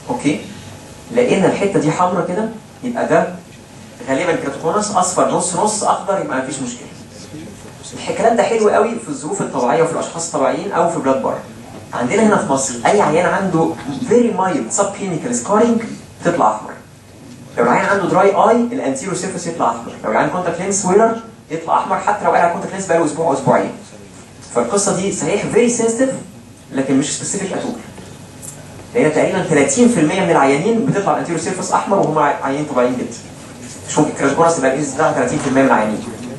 اوكي لقينا الحته دي حمراء كده يبقى ده غالبا كراتوكونس اصفر نص نص اخضر يبقى مفيش مشكله الكلام ده حلو قوي في الظروف الطبيعيه وفي الاشخاص الطبيعيين او في بلاد بار عندنا هنا في مصر اي عيان عنده فيري مايلد سب كلينيكال سكارينج تطلع احمر لو العيان عنده دراي اي الانتيرو سيرفيس يطلع احمر لو العيان كونتاكت لينس ويلر يطلع احمر حتى لو قال على كونتاكت لينس بقاله اسبوع او اسبوعين فالقصه دي صحيح فيري سنسيتيف لكن مش سبيسيفيك اتول لان تقريبا 30% من العيانين بتطلع الانتيرو سيرفيس احمر وهم عيانين طبيعيين جدا مش ممكن كراشبونس تبقى الانس بتاعها 30% من العيانين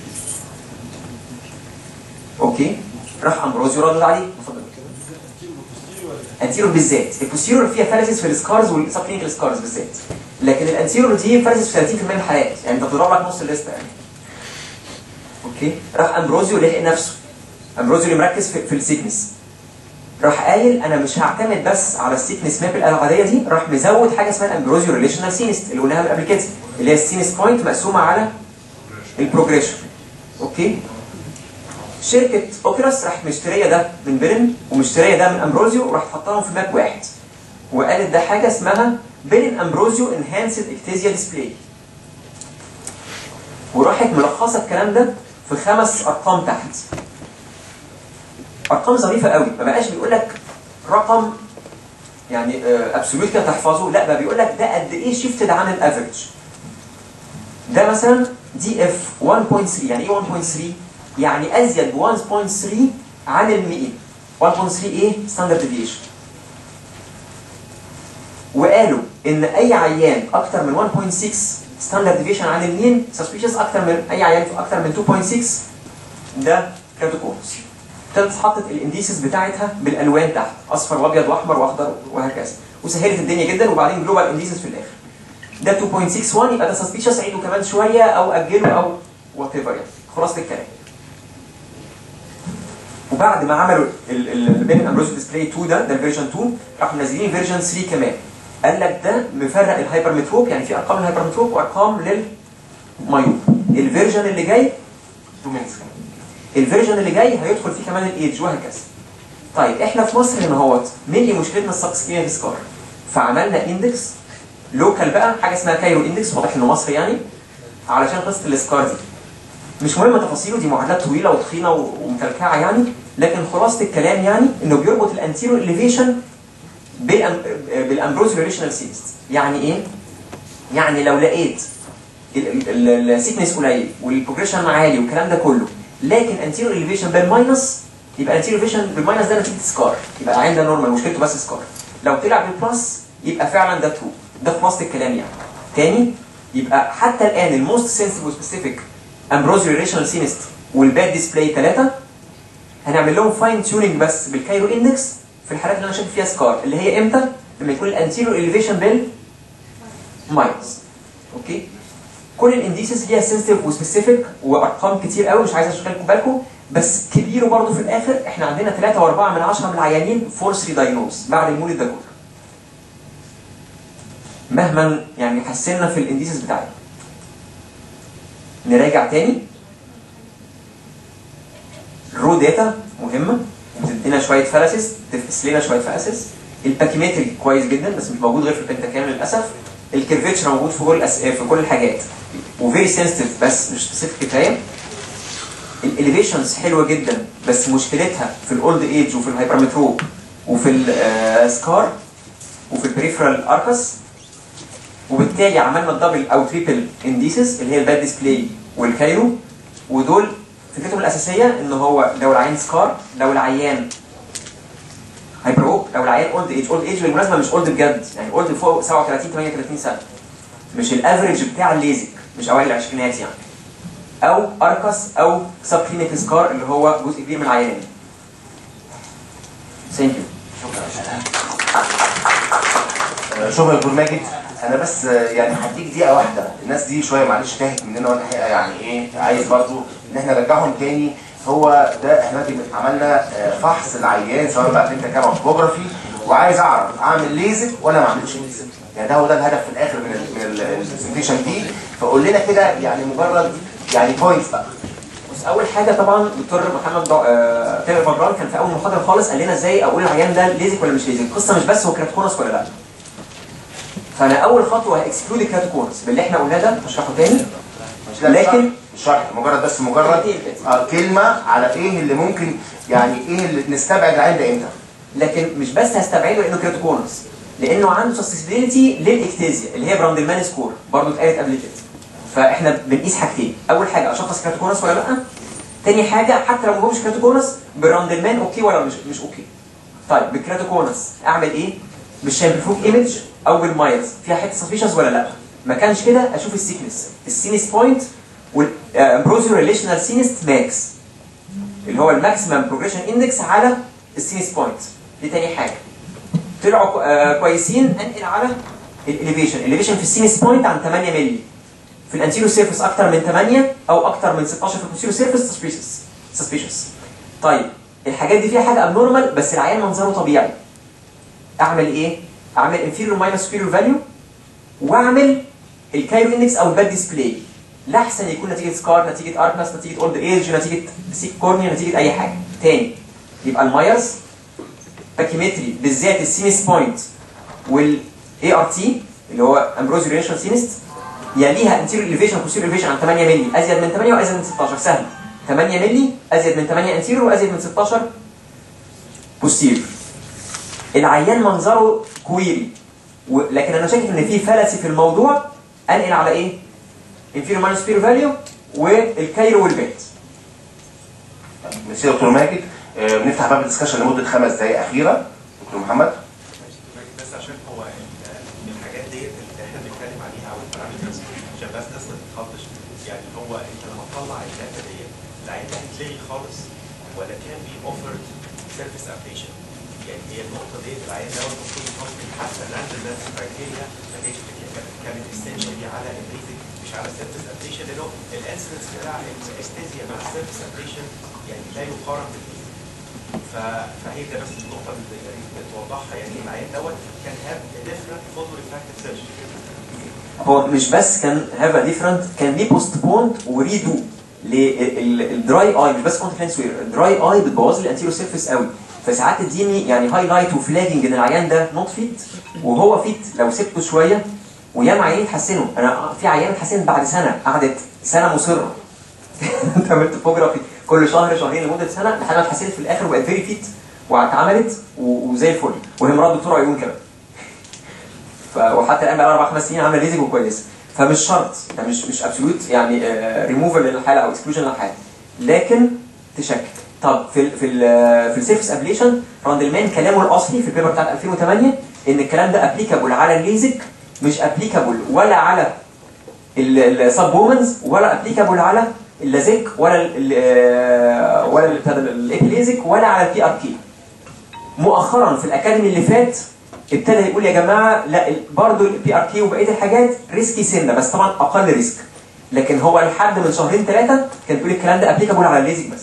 اوكي راح امبروزيو ردد عليه اتفضل انتيرور بالذات البوستيرور فيها فالسيس في السكارز والسب كلينيكال سكارز بالذات لكن الانتيرور دي فالسيس في 30% من الحالات يعني انت بتضرب لك نص الليسته يعني اوكي راح امبروزيو لحق نفسه امبروزيو اللي مركز في, في السيكنس راح قايل انا مش هعتمد بس على السيكنس ماب العاديه دي راح مزود حاجه اسمها الامبروزيو ريليشنال سينست اللي قلناها من قبل كده اللي هي السينس بوينت مقسومه على البروجريشن اوكي شركه اوكيلاس راح مشتريه ده من بيرن ومشتريه ده من امبروزيو وراح حطهم في ماب واحد وقالت ده حاجه اسمها بيرن امبروزيو انهانسد اكتيزيا ديسبلاي وراحت ملخصه الكلام ده في خمس ارقام تحت ارقام ظريفه قوي ما بقاش بيقول لك رقم يعني ابسولوت كده تحفظه لا بقى بيقول لك ده قد ايه شيفتد عن الافريج ده مثلا دي اف 1.3 يعني ايه 1.3 يعني ازيد ب 1.3 عن ال 100 1.3 ايه ستاندرد ديفيشن وقالوا ان اي عيان اكتر من 1.6 ستاندرد ديفيشن عن المين سسبيشس اكتر من اي عيان اكتر من 2.6 ده كاتوكونس ابتدت حطت الانديسز بتاعتها بالالوان تحت اصفر وابيض واحمر واخضر وهكذا وسهلت الدنيا جدا وبعدين جلوبال انديسز في الاخر ده 2.61 يبقى ده سسبيشس عيده كمان شويه او اجله او وات ايفر يعني خلاصه الكلام وبعد ما عملوا البين امبروز ديسبلاي 2 ده ده الفيرجن 2 راحوا منزلين فيرجن 3 كمان قال لك ده مفرق الهايبر متروب يعني في ارقام للهايبر متروب وارقام للمايوب الفيرجن اللي جاي 2 minutes الفيرجن اللي جاي هيدخل فيه كمان الايدج وهكذا طيب احنا في مصر هنا اهوت مين مشكلتنا السبسكرين سكار فعملنا اندكس لوكال بقى حاجه اسمها كايرو اندكس واضح انه مصري يعني علشان قصه السكار دي مش مهم تفاصيله دي معادلات طويله وتخينه ومكلكعه يعني لكن خلاصه الكلام يعني انه بيربط الانتيرو اليفيشن بالامبروز ريليشنال سيست يعني ايه؟ يعني لو لقيت السيكنس قليل والبروجريشن عالي والكلام ده كله لكن انتيرو اليفيشن بالماينس يبقى انتيرو اليفيشن بالماينس ده نتيجه سكار يبقى العين ده نورمال مشكلته بس سكار لو طلع بالبلس يبقى فعلا ده ترو ده خلاصه الكلام يعني تاني يبقى حتى الان الموست سنسيتيف وسبيسيفيك امبروزيو ريليشنال سينست والباد ديسبلاي 3 هنعمل لهم فاين تيوننج بس بالكايرو اندكس في الحالات اللي انا شايف فيها سكار اللي هي امتى؟ لما يكون الانتيريور اليفيشن بال ماينس اوكي كل الانديسز ليها سنسيتيف وسبيسيفيك وارقام كتير قوي مش عايز اشغلكم بالكم بس كبيره برضه في الاخر احنا عندنا 3 و4 من 10 من العيانين فورس ريداينوز بعد المولد ده كله مهما يعني حسنا في الانديسز بتاعتنا نراجع تاني الرو داتا مهمه بتدينا شويه فلاسس تفقس لنا شويه فلاسس الباكيمتري كويس جدا بس مش موجود غير في البنتاكام للاسف الكيرفيتشر موجود في كل الأس... في كل الحاجات وفيري سنسيتيف بس مش سبيسيفيك كفايه الاليفيشنز حلوه جدا بس مشكلتها في الاولد ايج وفي الهايبرمتروب وفي السكار وفي البريفرال اركس وبالتالي عملنا الدبل او تريبل انديسز اللي هي الباد ديسبلاي والكايرو ودول فكرتهم الاساسيه ان هو لو العيان سكار لو العيان هايبروب لو العيان اولد ايج اولد ايج بالمناسبه مش اولد بجد يعني اولد فوق 37 38 سنه مش الافريج بتاع الليزك مش اوائل العشرينات يعني او اركس او سب كلينيك سكار اللي هو جزء كبير من العيانين ثانك يو شكرا دكتور ماجد انا بس يعني هديك دقيقه واحده الناس دي شويه معلش تاهت مننا وانا الحقيقه يعني ايه عايز برضو ان احنا نرجعهم تاني هو ده احنا دلوقتي عملنا فحص العيان سواء بقى انت كام توبوجرافي وعايز اعرف اعمل ليزك ولا ما اعملش ليزك يعني ده هو ده الهدف في الاخر من ال من البرزنتيشن دي فقول لنا كده يعني مجرد يعني بوينتس بقى بص اول حاجه طبعا دكتور محمد دو... آه... تامر فجران كان في اول محاضره خالص قال لنا ازاي اقول العيان ده ليزك ولا مش ليزك القصه مش بس هو كراتكونس ولا لا فانا اول خطوه هاكسكلود الكراتوكونس باللي احنا قلناه ده هشرحه تاني مش لا لكن- لكن مش شرح مجرد بس مجرد كلمتين كده. آه كلمه على ايه اللي ممكن يعني ايه اللي نستبعد العين ده امتى لكن مش بس هستبعده لانه كراتوكونس لانه عنده سسبيليتي للاكتازيا اللي هي براندلمان سكور برضه اتقالت قبل كده فاحنا بنقيس حاجتين اول حاجه اشخص كراتوكونس ولا لا تاني حاجه حتى لو ما هوش كراتوكونس براندلمان اوكي ولا مش مش اوكي طيب بالكراتوكونس اعمل ايه بالشامبرفوك ايمج او بالمايرز فيها حته سسبيشنز ولا لا ما كانش كده اشوف السيكنس السينس بوينت والامبروزيو ريليشنال سينست ماكس اللي هو الماكسيمم بروجريشن اندكس على السينس بوينت دي تاني حاجه طلعوا كو- آه كويسين انقل على الاليفيشن الاليفيشن في السينس بوينت عن 8 مللي في الانتيريو سيرفيس اكتر من 8 او اكتر من 16 في البوستيريو سيرفيس سسبيشس سسبيشس طيب الحاجات دي فيها حاجه ابنورمال بس العيان منظره طبيعي اعمل ايه اعمل انفيريور ماينس سبيريور فاليو واعمل الكايرو اندكس او الباد ديسبلاي لا احسن يكون نتيجه سكار نتيجه اركنس نتيجه اولد ايج نتيجه سيك كورنيا نتيجه اي حاجه تاني يبقى المايرز باكيمتري بالذات السينس بوينت والاي ار تي اللي هو امبروزيو ريليشن سينست يليها انتيريور اليفيشن بوستيريور اليفيشن عن 8 مللي ازيد من 8 وازيد من 16 سهل 8 مللي ازيد من 8 انتيريور وازيد من 16 بوستيريور العيان منظره كويري و... لكن انا شايف ان في فلسي في الموضوع انقل على ايه؟ انفيريور ماينس سبيريور فاليو والكايرو والبيت ميرسي يا دكتور ماجد آه بنفتح باب الدسكشن لمده خمس دقائق اخيره دكتور محمد بس عشان هو ال- الحاجات ديت اللي احنا بنتكلم عليها او البارامترز عشان بس الناس ما تتخضش يعني هو انت لما تطلع الداتا ديت العين ده هتلاقي خالص ولا كان بي اوفرد سيرفيس ابليشن يعني هي النقطه ديت العين ده المفروض يكون حتى الانجلنس كرايتيريا ما كانتش بت- كانت استنشالي على البيزك مش على السيرفيس ابليشن لانه الانسنس بتاع الاستيزيا مع السيرفيس ابليشن يعني لا يقارن بالبيزك ف- فهي ده بس النقطة اللي يا ريت توضحها يعني العيان دوت كان هاب ديفرنت فوتو ريفراكتيف سيرجري هو مش بس كان هاف ديفرنت كان ليه بوستبوند وريدو للدراي اي مش بس كونتنس وير الدراي اي بتبوظ لي الانتيريو سيرفيس قوي فساعات تديني يعني هايلايت وفلاجنج ان العيان ده نوت فيت وهو فيت لو سبته شويه وياما عيانين اتحسنوا انا في عيان اتحسنت بعد سنه قعدت سنه مصره عملت توبوجرافي كل شهر شهرين لمده سنه لحد ما اتحسنت في الاخر وبقت فيري فيت واتعملت و- وزي الفل وهي مرات دكتور عيون كمان ف... وحتى الان بقى اربع خمس سنين عامله ليزك وكويسه فمش شرط ده مش مش ابسولوت يعني ريموفال للحاله او اكسكلوجن للحاله لكن تشكك طب في ال في ال في السيرفس ابليشن راندلمان كلامه الاصلي في البيبر بتاعت 2008 ان الكلام ده ابليكابل على الليزك مش ابليكابل ولا على السب وومنز ولا ابليكابل على اللازيك ولا ال ال- ولا الابليزك ولا على البي ار كي مؤخرا في الاكاديمي اللي فات ابتدى يقول يا جماعه لا ال- برضه البي ار كي وبقيه الحاجات ريسكي سنه بس طبعا اقل ريسك لكن هو لحد من شهرين ثلاثه كان بيقول الكلام ده ابليكابل على الليزك بس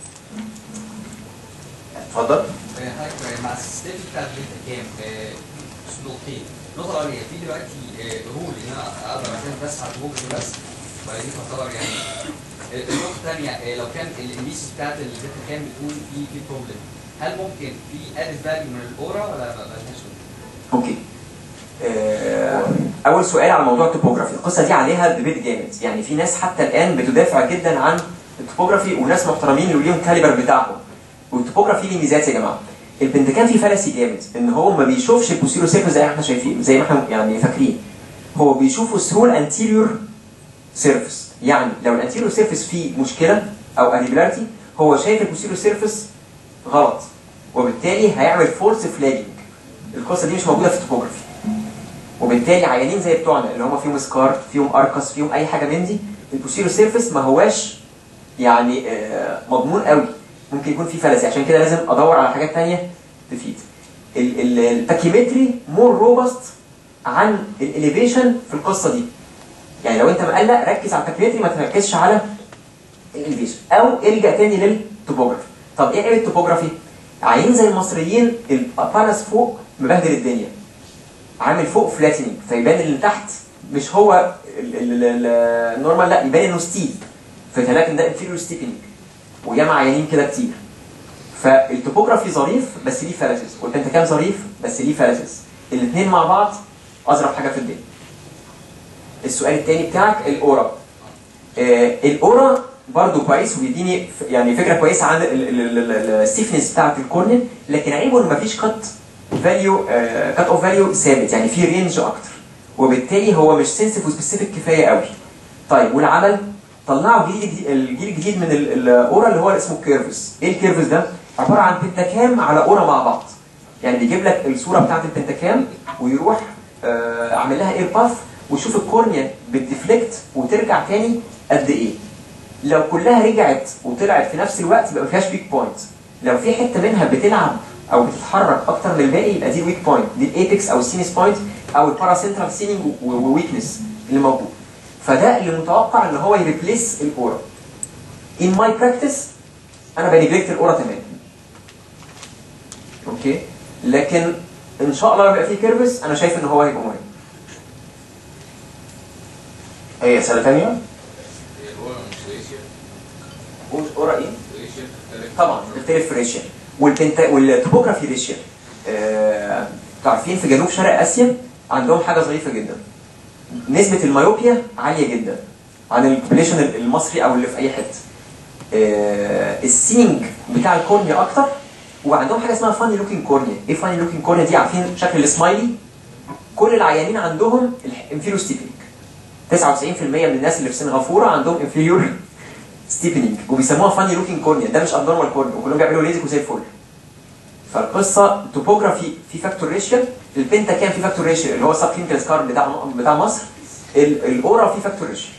اتفضل حضرتك مع السيستم بتاع الداتا كام آه، نقطتين النقطة الأولانية في دلوقتي آه، رول إن أنا أقدر أعتمد بس على الجوجل بس ولا دي تعتبر يعني آه، النقطة الثانية آه، لو كان الإنديسيس بتاعت الداتا كام بتقول في في بروبلم هل ممكن في ادد فاليو من الأورا ولا ما ملهاش اوكي آه، اول سؤال على موضوع التوبوجرافي القصه دي عليها ديبيت جامد يعني في ناس حتى الان بتدافع جدا عن التوبوجرافي وناس محترمين اللي ليهم كاليبر بتاعهم والتوبوجرافي ليه ميزات يا جماعه البنتكان فيه فلسي جامد ان هو ما بيشوفش البوستيريور سيرفيس زي ما احنا شايفين زي ما احنا يعني فاكرين هو بيشوفه ثرو الانتيريور سيرفيس يعني لو الانتيريور سيرفيس فيه مشكله او انيبلاريتي هو شايف البوستيريور سيرفيس غلط وبالتالي هيعمل فورس فلاجنج القصه دي مش موجوده في التوبوجرافي وبالتالي عيانين زي بتوعنا اللي هم فيهم سكار فيهم اركس فيهم اي حاجه من دي البوستيريور سيرفيس ما هواش يعني آه، مضمون قوي ممكن يكون في فلسي عشان كده لازم ادور على حاجات تانية تفيد ال- ال- الباكيمتري مور روبست عن الاليفيشن في القصه دي يعني لو انت مقلق ركز على الباكيمتري ما تركزش على الاليفيشن او الجا تاني للتوبوجرافي طب ايه عيب التوبوجرافي عيين زي المصريين الابانس فوق مبهدل الدنيا عامل فوق فلاتنينج فيبان اللي تحت مش هو ال- ال- ال- النورمال لا يبان انه ستيب فلكن ده انفيريور ستيبنج وجمع عيانين كده كتير فالتوبوجرافي ظريف بس ليه فلاسس والبنتكام ظريف بس ليه فلاسس الاثنين مع بعض اظرف حاجه في الدنيا السؤال الثاني بتاعك الاورا آه الاورا برضو كويس وبيديني ف- يعني فكره كويسه عن الستيفنس بتاعت الكورنيا لكن عيبه ان مفيش كات فاليو كات اوف فاليو ثابت يعني في رينج اكتر وبالتالي هو مش سنسيف وسبيسيفيك كفايه قوي طيب والعمل طلعوا جيل جديد الجيل الجديد من ال- الاورا اللي هو اسمه كيرفز ايه الكيرفز ده عباره عن بنتاكام على اورا مع بعض يعني بيجيب لك الصوره بتاعت البنتاكام ويروح آه، عامل لها اير باث ويشوف الكورنيا بتديفليكت وترجع تاني قد ايه لو كلها رجعت وطلعت في نفس الوقت يبقى ما فيهاش ويك بوينت لو في حته منها بتلعب او بتتحرك اكتر من الباقي يبقى دي الويك بوينت دي الايبكس او السينس بوينت او الباراسنترال سيننج وويكنس اللي موجود فده اللي متوقع ان هو يريبليس الاورا in my practice انا بنجلكت الاورا تماما اوكي لكن ان شاء الله يبقى فيه كيرفس انا شايف ان هو هيبقى مهم اي اسئله ثانيه؟ الاورا مش ريشيا اورا ايه ريشيا تختلف طبعا بتختلف في الريشيا والبنتا والتوبوغرافي ريشيا آه، عارفين في جنوب شرق اسيا عندهم حاجه ظريفه جدا نسبه الميوبيا عاليه جدا عن البوبيليشن المصري او اللي في اي حته آه، السينج بتاع الكورنيا اكتر وعندهم حاجه اسمها فاني لوكينج كورنيا ايه فاني لوكينج كورنيا دي عارفين شكل السمايلي كل العيانين عندهم الانفيرو ستيبنج 99% من الناس اللي في سن غفوره عندهم انفيريور ستيبنينج وبيسموها فاني لوكينج كورنيا ده مش ابنورمال كورنيا وكلهم بيعملوا ليزك وزي الفل فالقصه توبوجرافي في فاكتور ريشيال البنتا كان في فاكتور ريشيال اللي هو السب كلينيكال سكار بتاع بتاع مصر ال- الاورا في فاكتور ريشيال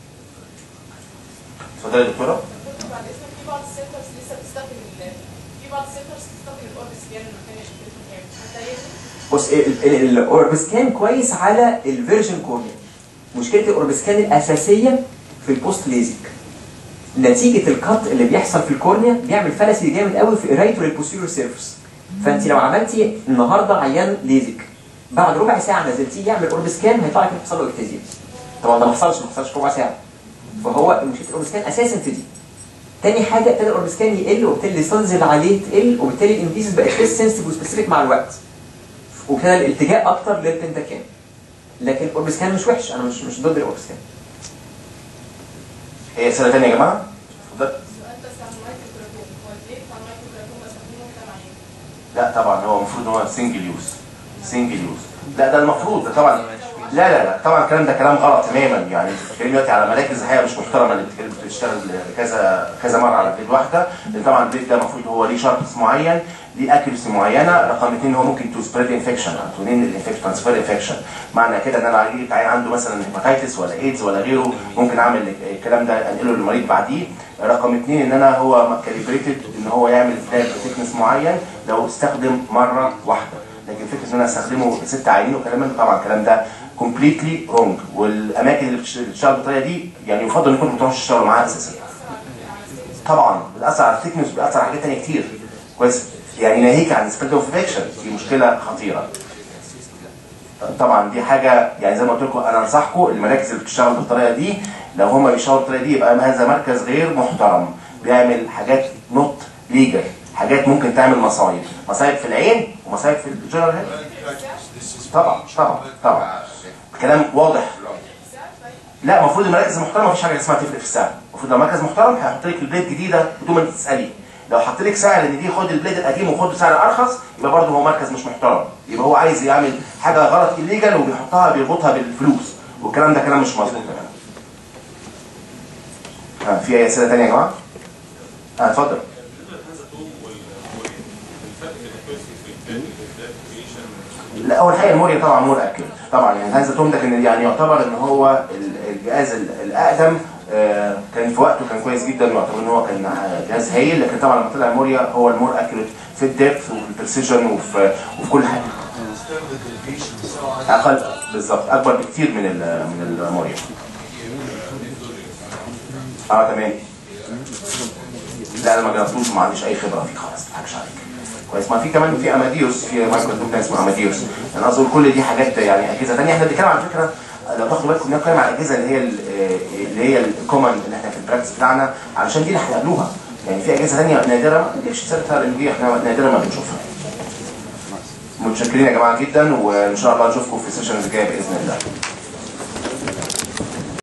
اتفضلي يا دكتوره بعد اذنك في بعض السنترز لسه بتستخدم ال- في بعض السنترز بتستخدم الاوربس سكان المكان يعني حتى يفرق بص الاوربسكان كويس على الفيرجن كورنيا مشكله الاوربسكان الاساسيه في البوست ليزك نتيجه الكات اللي بيحصل في الكورنيا بيعمل فلسي جامد قوي في قرايته للبوستيريور سيرفس فانت لو عملتي النهارده عيان ليزك بعد ربع ساعه نزلتيه يعمل اوربسكان هيطلع لك إن حصل له اكتازيا طبعا ده ما حصلش ما حصلش في ربع ساعه فهو مشكله الاوربسكان اساسا في دي تاني حاجه ابتدى الاوربسكان يقل وبالتالي تنزل عليه تقل وبالتالي الانفيسز بقت ليس سنسيتيف وسبيسيفيك مع الوقت وكان الالتجاء اكتر للبنتاكام لكن الاوربسكان مش وحش انا مش مش ضد الاوربسكان اي اسئله ثانيه يا جماعه؟ اتفضل سؤال بس عن المايكروكراتوم هو ليه بتاع المايكروكراتوم بستخدمه كده معين لا طبعا هو المفروض ان هو سنجل يوز سنجل يوز لا ده المفروض ده طبعا لا لا لا طبعا الكلام ده كلام غلط تماما يعني انت بتتكلمي دلوقتي على مراكز الحقيقه مش محترمه اللي بتتكلم- بتشتغل كذا كذا مره على بليد واحده لان طبعا البليد ده المفروض هو ليه شاربس معين ليه اكيرسي معينه رقم اثنين هو ممكن تو سبريد انفكشن او تو نين الانفكشن ترانسفير انفكشن معنى كده ان انا لقيت عيان عنده مثلا هيباتيتس ولا ايدز ولا غيره ممكن اعمل الكلام ده انقله للمريض بعديه رقم اثنين ان انا هو كاليبريتد ان هو يعمل فلاج ثيكنس معين لو استخدم مره واحده لكن فكره ان انا استخدمه ست عيانين وكلام من ده طبعا الكلام ده كومبليتلي رونج والاماكن اللي بتش- بتشتغل بالطريقه دي يعني يفضل انكم ما تروحوش تشتغلوا معاها اساسا طبعا بتاثر على الثيكنس بتاثر على حاجات ثانيه كتير كويس يعني ناهيك عن سبيد اوف انفكشن دي مشكله خطيره طبعا دي حاجه يعني زي ما قلت لكم انا انصحكم المراكز اللي بتشتغل بالطريقه دي لو هم بيشتغلوا بالطريقه دي يبقى هذا مركز غير محترم بيعمل حاجات نوت ليجل حاجات ممكن تعمل مصايب مصايب في العين ومصايب في الجنرال هيد طبعا طبعا طبعا كلام واضح لا المفروض المراكز المحترمه مفيش حاجه اسمها تفرق في السعر المفروض لو مركز محترم هيحط لك البليد جديده بدون ما تسالي لو حط لك سعر ان دي خد البليد القديم وخد سعر ارخص يبقى برضه هو مركز مش محترم يبقى هو عايز يعمل حاجه غلط الليجل وبيحطها بيربطها بالفلوس والكلام ده كلام مش مظبوط يعني. ها في اي اسئله ثانيه يا جماعه؟ اه اتفضل بالنسبه لهذا التوم والفرق بين الكويسي في الفرق لا هو الحقيقه الموريا طبعا مور اكيوريت طبعا يعني هذا توم ده كان يعني يعتبر ان هو ال- الجهاز ال- الاقدم آه، كان في وقته كان كويس جدا ويعتبر ان هو كان آه، جهاز هايل لكن طبعا لما طلع الموريا هو المور اكيوريت في الدبث وفي البرسيجن وفي وفي كل حاجه اقل بالظبط اكبر بكتير من ال- من الموريا اه تمام لا انا ما جربتوش وما عنديش اي خبره فيه خالص ما اضحكش عليك كويس ما في كمان في اماديوس في مايكرو كمبيوتر اسمه اماديوس انا اقصد كل دي حاجات يعني اجهزه ثانيه احنا بنتكلم على فكره لو تاخدوا بالكم بنتكلم على الاجهزه اللي هي ال- اللي هي الكومن اللي احنا في البراكتس بتاعنا علشان دي اللي هيقابلوها يعني في اجهزه ثانيه نادره ما نديكش سيرتها لان دي احنا نادرا ما بنشوفها متشكرين يا جماعه جدا وان شاء الله نشوفكم في السيشنز الجايه باذن الله